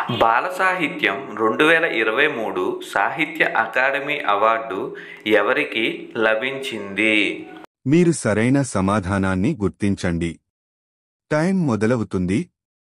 బాల సాహిత్యం రెండు వేల ఇరవై మూడు సాహిత్య అకాడమీ అవార్డు ఎవరికి లభించింది మీరు సరైన సమాధానాన్ని గుర్తించండి టైం మొదలవుతుంది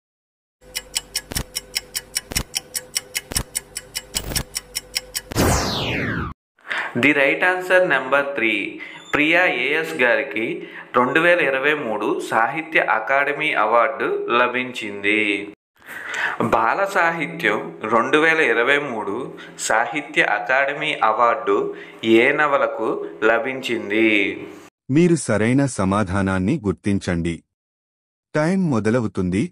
the right answer number three Priya A గారికి రెండు వేల ఇరవై మూడు సాహిత్య అకాడమీ అవార్డు లభించింది బాల సాహిత్యం రెండు వేల ఇరవై మూడు సాహిత్య అకాడమీ అవార్డు ఏ నవలకు లభించింది మీరు సరైన సమాధానాన్ని గుర్తించండి టైం మొదలవుతుంది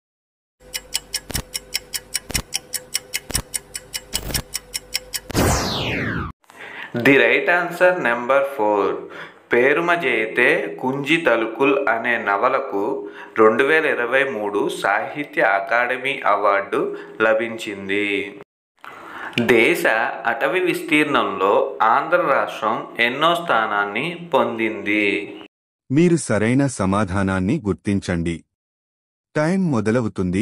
the right answer number four పేరుమ జయితే కుంజి తలుకుల్ అనే నవలకు రెండు వేల ఇరవై మూడు సాహిత్య అకాడమీ అవార్డు లభించింది దేశ అటవీ విస్తీర్ణంలో ఆంధ్ర రాష్ట్రం ఎన్నో స్థానాన్ని పొందింది మీరు సరైన సమాధానాన్ని గుర్తించండి టైం మొదలవుతుంది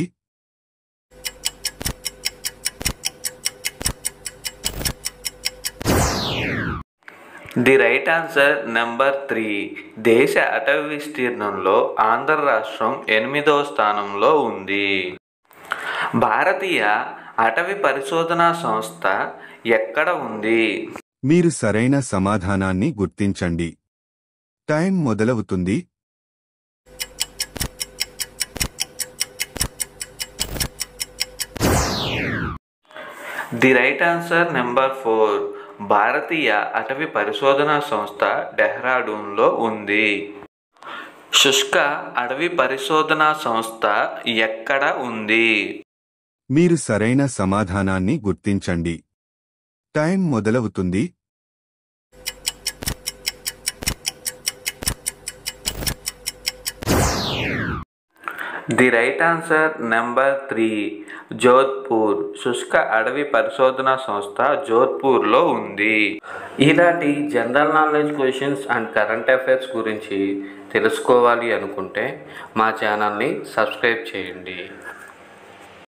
the right answer number three దేశ అటవీ విస్తీర్ణంలో ఆంధ్ర రాష్ట్రం ఎనిమిదవ స్థానంలో ఉంది భారతీయ అటవీ పరిశోధనా సంస్థ ఎక్కడ ఉంది మీరు సరైన సమాధానాన్ని గుర్తించండి టైం మొదలవుతుంది the right answer number four భారతీయ అటవీ పరిశోధనా సంస్థ డెహ్రాడూన్లో ఉంది శుష్క అడవి పరిశోధనా సంస్థ ఎక్కడ ఉంది మీరు సరైన సమాధానాన్ని గుర్తించండి టైం మొదలవుతుంది the right answer number three Jodhpur శుష్క అడవి పరిశోధన సంస్థ జోధ్పూర్లో ఉంది ఇలాంటి general knowledge questions and current affairs గురించి తెలుసుకోవాలి అనుకుంటే మా ఛానల్ని సబ్స్క్రైబ్ చేయండి